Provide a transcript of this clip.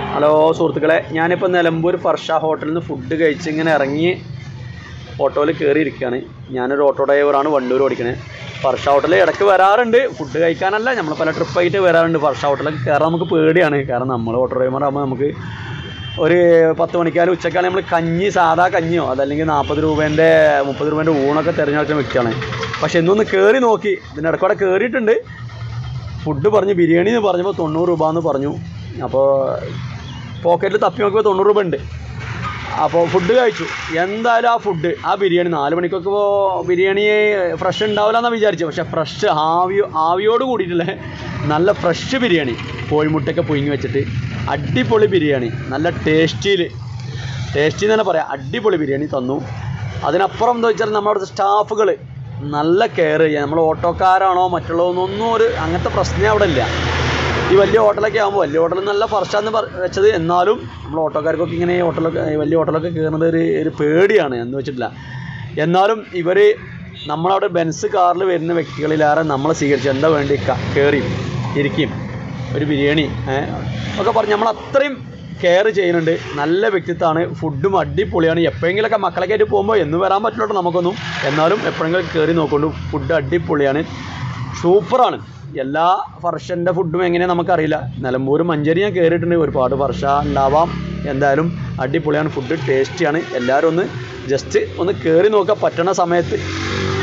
hello സുഹൃത്തുക്കളെ ഞാനിപ്പോൾ നിലമ്പൂർ ഫർഷ ഹോട്ടലിൽ നിന്ന് ഫുഡ് കഴിച്ച് ഇങ്ങനെ ഇറങ്ങി ഓട്ടോയിൽ കയറി ഇരിക്കുകയാണ് ഞാനൊരു ഓട്ടോ ഡ്രൈവറാണ് വണ്ടൂർ ഓടിക്കണേ ഫർഷ ഹോട്ടലിൽ ഇടയ്ക്ക് വരാറുണ്ട് ഫുഡ് കഴിക്കാനല്ല നമ്മൾ പല ട്രിപ്പായിട്ട് വരാറുണ്ട് ഫർഷ ഹോട്ടലൊക്കെ കയറാൻ നമുക്ക് പേടിയാണ് കാരണം നമ്മൾ ഓട്ടോ ഡ്രൈവറാകുമ്പോൾ നമുക്ക് ഒരു പത്ത് മണിക്കാലും ഉച്ചക്കാലം നമ്മൾ കഞ്ഞി സാധാ കഞ്ഞിയോ അതല്ലെങ്കിൽ നാൽപ്പത് രൂപേൻ്റെ മുപ്പത് രൂപേൻ്റെ ഊണൊക്കെ തിരഞ്ഞെടുക്കുന്ന വ്യക്തിയാണ് പക്ഷെ ഇന്നൊന്ന് കയറി നോക്കി ഇതിനിടയ്ക്കൂടെ കയറിയിട്ടുണ്ട് ഫുഡ് പറഞ്ഞ് ബിരിയാണി എന്ന് പറഞ്ഞപ്പോൾ തൊണ്ണൂറ് രൂപ എന്ന് പറഞ്ഞു അപ്പോൾ പോക്കറ്റിൽ തപ്പി നോക്കിയപ്പോൾ തൊണ്ണൂറ് രൂപ ഉണ്ട് അപ്പോൾ ഫുഡ് കഴിച്ചു എന്തായാലും ആ ഫുഡ് ആ ബിരിയാണി നാല് മണിക്കൊക്കെ ഇപ്പോൾ ബിരിയാണി ഫ്രഷ് ഉണ്ടാവില്ല എന്നാണ് വിചാരിച്ചത് പക്ഷേ ഫ്രഷ് ആവിയോ ആവിയോട് കൂടിയിട്ടുള്ള നല്ല ഫ്രഷ് ബിരിയാണി കോഴിമുട്ടയൊക്കെ പുഴുങ്ങി വെച്ചിട്ട് അടിപൊളി ബിരിയാണി നല്ല ടേസ്റ്റിയിൽ ടേസ്റ്റി എന്ന് തന്നെ പറയാം അടിപൊളി ബിരിയാണി തന്നു അതിനപ്പുറം എന്താ വെച്ചാൽ നമ്മുടെ അവിടുത്തെ സ്റ്റാഫുകൾ നല്ല കെയർ ചെയ്യുക നമ്മൾ ഓട്ടോക്കാരാണോ മറ്റുള്ളതൊന്നും ഒരു അങ്ങനത്തെ പ്രശ്നമേ അവിടെ ഇല്ല ഈ വലിയ ഹോട്ടലൊക്കെ ആകുമ്പോൾ വലിയ ഹോട്ടലിൽ നല്ല ഫർസ്റ്റാന്ന് വെച്ചത് എന്നാലും നമ്മൾ ഓട്ടോക്കാർക്കൊക്കെ ഇങ്ങനെ ഈ ഹോട്ടലൊക്കെ ഈ വലിയ ഹോട്ടലൊക്കെ കയറുന്നത് ഒരു ഒരു പേടിയാണ് എന്ന് വെച്ചിട്ടില്ല എന്നാലും ഇവർ നമ്മളവിടെ ബെൻസ് കാറിൽ വരുന്ന വ്യക്തികളിലേറെ നമ്മളെ സ്വീകരിച്ച് എന്താ വേണ്ടി കയറി ഇരിക്കും ഒരു ബിരിയാണി ഏ, ഒക്കെ പറഞ്ഞ് നമ്മൾ അത്രയും കെയർ ചെയ്യുന്നുണ്ട് നല്ല വ്യക്തിത്വമാണ് ഫുഡും അടിപൊളിയാണ് എപ്പോഴെങ്കിലൊക്കെ മക്കളൊക്കെ ആയിട്ട് പോകുമ്പോൾ എന്ന് വരാൻ പറ്റില്ല നമുക്കൊന്നും എന്നാലും എപ്പോഴെങ്കിലും കയറി നോക്കൊണ്ടു ഫുഡ് അടിപൊളിയാണ് സൂപ്പറാണ് എല്ലാ ഫർഷൻ്റെ ഫുഡും എങ്ങനെയാണ് നമുക്കറിയില്ല നിലമ്പൂർ മഞ്ചേരി ഞാൻ കയറിയിട്ടുണ്ട് ഒരുപാട് ഫർഷ ഉണ്ടാവാം എന്തായാലും അടിപൊളിയാണ് ഫുഡ് ടേസ്റ്റിയാണ് എല്ലാവരും ഒന്ന് ജസ്റ്റ് ഒന്ന് കയറി നോക്കാൻ പറ്റണ സമയത്ത്